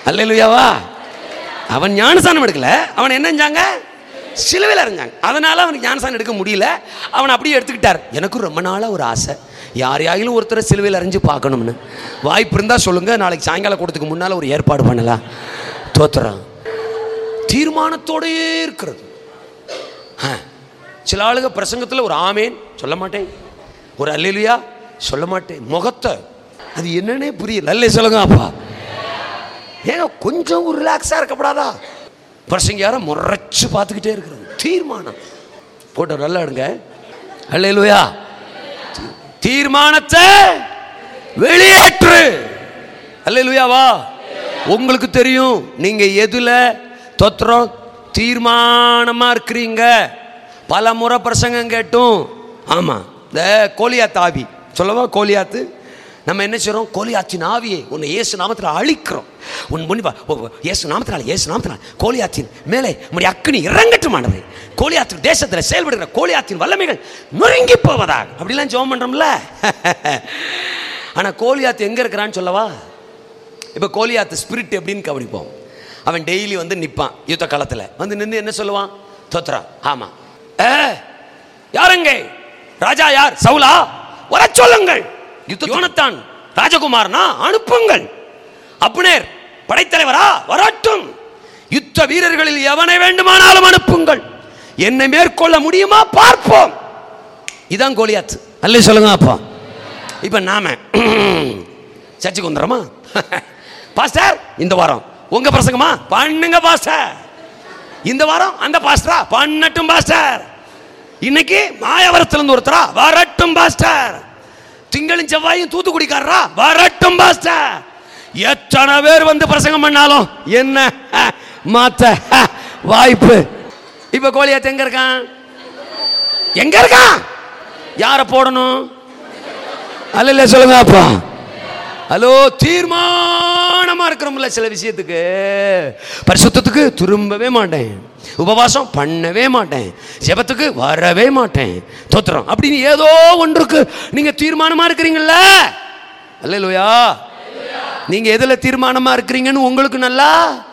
அல்லேலூயாவா அவன் ஞானசானம் எடுக்கல அவன் என்ன செஞ்சாங்க சிலுவையில் அறிஞ்சாங்க அதனால அவனுக்கு ஞானசானம் எடுக்க முடியல அவன் அப்படியே எடுத்துக்கிட்டார் எனக்கும் ரொம்ப நாளாக ஒரு ஆசை யாரையாகிலும் ஒருத்தரை சிலுவையில் அறிஞ்சு பார்க்கணும்னு வாய்ப்பு இருந்தால் சொல்லுங்க நாளைக்கு சாயங்காலம் கூடத்துக்கு முன்னால் ஒரு ஏற்பாடு பண்ணலாம் தோத்துறான் தீர்மானத்தோடயே இருக்கிறது ஆ. சில ஆளுங்க பிரசங்கத்தில் ஒரு ஆமேன் சொல்ல மாட்டேன் ஒரு அல்லேலுயா சொல்ல மாட்டேன் முகத்தை அது என்னன்னே புரியல அல்லே சொல்லுங்க அப்பா ஏங்க கொஞ்சம் ஒரு ரிலாக்ஸாக இருக்கப்படாதா பிரசங்க யாரும் முறைச்சு பார்த்துக்கிட்டே இருக்கிறது தீர்மானம் போட்டோ நல்லா எடுங்க அல்லேலுயா தீர்மானத்தை வெளியேற்று அல்லேலுயாவா உங்களுக்கு தெரியும் நீங்க எதுல தொத்துறோம் தீர்மானமா இருக்கிறீங்க பல முறை பிரசங்கம் கேட்டும் ஆமா இந்த கோலியாத்து ஆவி சொல்லவா கோலியாத்து நம்ம என்ன செய்றோம் கோலியாத்தின் ஆவியை உன்னை இயேசு நாமத்தில் அழிக்கிறோம் உன் முன்னிப்பா ஓ, ஓ, இயேசு நாமத்தினால இயேசு நாமத்தினால கோலியாத்தின் மேலே உம்முடைய அக்கினி இறங்கட்டுமானது கோலியாத்து தேசத்தில் செயல்படுகிற கோலியாத்தின் வல்லமைகள் நொறுங்கி போவதாக அப்படிலாம் ஜெபம் பண்றோம்ல ஆனா கோலியாத்து எங்க இருக்கிறான்னு சொல்லவா இப்போ கோலியாத்து ஸ்பிரிட் எப்படின்னு கவனிப்போம் அவன் டெய்லி வந்து நிற்பான் யுத்த காலத்தில் வந்து நின்று என்ன சொல்லுவான் தோத்ரா ஆமா ஏ யாருங்க ராஜா யார் சவுலா வர சொல்லுங்கள் யுத்த யோனத்தான் ராஜகுமாரனா அனுப்புங்கள் அப்னேர் படைத்தலைவரா வரட்டும் யுத்த வீரர்களில் எவனை வேண்டுமானாலும் அனுப்புங்கள் என்னை மேற்கொள்ள முடியுமா பார்ப்போம் இதான் கோலியாத்து அல்ல சொல்லுங்க அப்பா இப்போ நாம சர்ச்சுக்கு வந்துடுறோமா பாஸ்டர் இந்த வாரம் உங்க பிரசங்கமா பண்ணுங்க பாஸ்டர் இந்த வாரம் அந்த பாஸ்டரா பண்ணட்டும் பாஸ்டர் இன்னைக்கு மாயவரத்திலிருந்து ஒருத்தரா வரட்டும் பாஸ்டர் திங்களும் செவ்வாயும் தூத்துக்குடிக்காரரா வரட்டும் பாஸ்டர் எத்தனை பேர் வந்து பிரசங்கம் பண்ணாலும் என்ன ஹ, மாத்த ஹ, வாய்ப்பு இப்ப கோலியாத்து எங்க இருக்கான் எங்க இருக்கான் யாரை போடணும் அல்ல சொல்லுங்க அப்பா ஹலோ தீர்மானமா இருக்கிறோம்ல சில விஷயத்துக்கு பரிசுத்தத்துக்கு திரும்பவே மாட்டேன் உபவாசம் பண்ணவே மாட்டேன் ஜெபத்துக்கு வரவே மாட்டேன் தோத்துறோம் அப்படின்னு ஏதோ ஒன்றுக்கு நீங்க தீர்மானமா இருக்கிறீங்கல்ல அல்லையா நீங்க எதுல தீர்மானமா இருக்கிறீங்கன்னு உங்களுக்கு நல்லா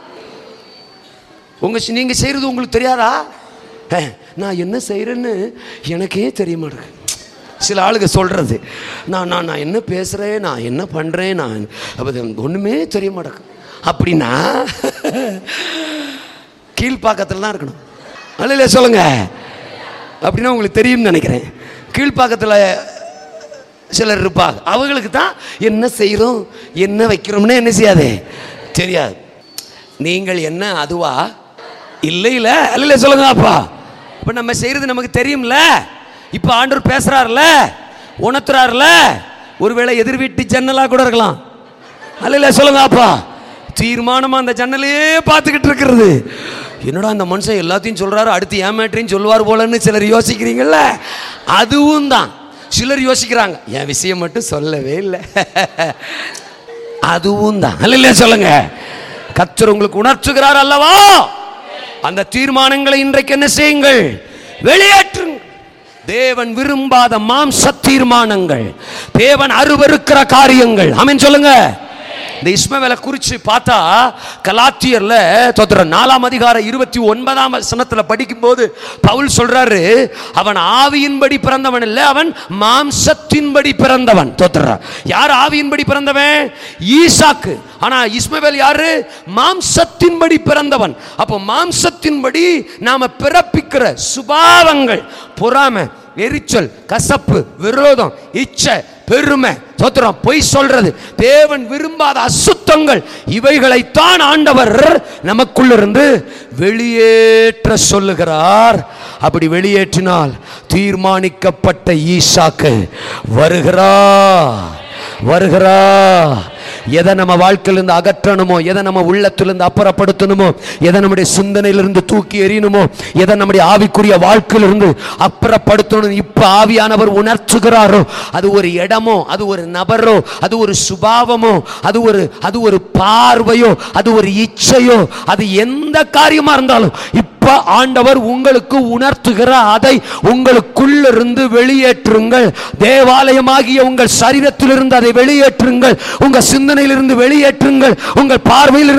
உங்க நீங்க செய்யறது உங்களுக்கு தெரியாதா அஹ், நான் என்ன செய்யறேன்னு எனக்கே தெரிய மாட்டேங்குது சில ஆளுங்க சொல்றது நான் நான் நான் என்ன பேசுறேன் நான் என்ன பண்றேன் நான் அப்ப அது எனக்கு ஒண்ணுமே தெரிய மாட்டேங்குது அப்படின்னா கீழ்ப்பாக்கத்தில் தான் இருக்கணும் அல்ல சொல்லுங்க அப்படின்னா உங்களுக்கு தெரியும்னு நினைக்கிறேன் கீழ்ப்பாக்கத்தில் சிலர் இருப்பாங்க அவங்களுக்கு தான் என்ன செய்கிறோம் என்ன வைக்கிறோம்னு என்ன செய்யாது தெரியாது நீங்கள் என்ன அதுவா இல்லை இல்லை அல்ல சொல்லுங்க அப்பா இப்போ நம்ம செய்கிறது நமக்கு தெரியும்ல இப்போ ஆண்டவர் பேசுறாருல உணர்த்துறாருல ஒருவேளை எதிர் வீட்டு ஜன்னலா கூட இருக்கலாம் அல்ல சொல்லுங்க அப்பா தீர்மானமா அந்த ஜன்னலையே பார்த்துக்கிட்டு இருக்கிறது என்னடா அந்த மனுஷன் எல்லாத்தையும் சொல்றாரு அடுத்து ஏமாற்றின்னு சொல்லுவார் போலன்னு சிலர் யோசிக்கிறீங்கல்ல அதுவும் தான் சிலர் யோசிக்கிறாங்க என் விஷயம் மட்டும் சொல்லவே இல்லை அதுவும் தான் அல்ல சொல்லுங்க கத்தர் உங்களுக்கு உணர்த்துகிறார் அல்லவா அந்த தீர்மானங்களை இன்றைக்கு என்ன செய்யுங்கள் வெளியேற்றுங்கள் தேவன் விரும்பாத மாம்ச தீர்மானங்கள் தேவன் அருவருக்கிற காரியங்கள் ஆமென் சொல்லுங்க இந்த இஸ்மவேலை குறித்து பார்த்தா கலாத்தியர்ல தோத்துற நாலாம் அதிகாரம் இருபத்தி ஒன்பதாம் வசனத்துல படிக்கும்போது பவுல் சொல்றாரு அவன் ஆவியின்படி பிறந்தவன் இல்லை அவன் மாம்சத்தின்படி பிறந்தவன் தோத்துற யார் ஆவியின்படி பிறந்தவன் ஈசாக்கு ஆனா இஸ்மவேல் யாரு மாம்சத்தின்படி பிறந்தவன் அப்போ மாம்சத்தின்படி நாம பிறப்பிக்கிற சுபாவங்கள் பொறாமை எரிச்சல் கசப்பு விரோதம் இச்சை பெருமை சோத்திரம் பொய் சொல்றது தேவன் விரும்பாத அசுத்தங்கள் இவைகளைத்தான் ஆண்டவர் நமக்குள்ளிருந்து வெளியேற்ற சொல்லுகிறார் அப்படி வெளியேற்றினால் தீர்மானிக்கப்பட்ட ஈசாக்கு வருகிறா வருகிறா எதை நம்ம வாழ்க்கையிலிருந்து அகற்றணுமோ எதை நம்ம உள்ளத்திலிருந்து அப்புறப்படுத்தணுமோ எதை நம்முடைய சிந்தனையிலிருந்து தூக்கி எறியணுமோ எதை நம்முடைய ஆவிக்குரிய வாழ்க்கையிலிருந்து அப்புறப்படுத்தணும் இப்ப ஆவியானவர் உணர்த்துகிறாரோ அது ஒரு இடமோ அது ஒரு நபரோ அது ஒரு சுபாவமோ அது ஒரு அது ஒரு பார்வையோ அது ஒரு இச்சையோ அது எந்த காரியமா இருந்தாலும் இப்ப ஆண்டவர் உங்களுக்கு உணர்த்துகிற அதை உங்களுக்குள்ளிருந்து வெளியேற்றுங்கள் தேவாலயமாகிய உங்கள் சரீரத்திலிருந்து அதை வெளியேற்றுங்கள் உங்க சிந்தனையிலிருந்து வெளியேற்றுங்கள் உங்கள் பார்வையிலிருந்து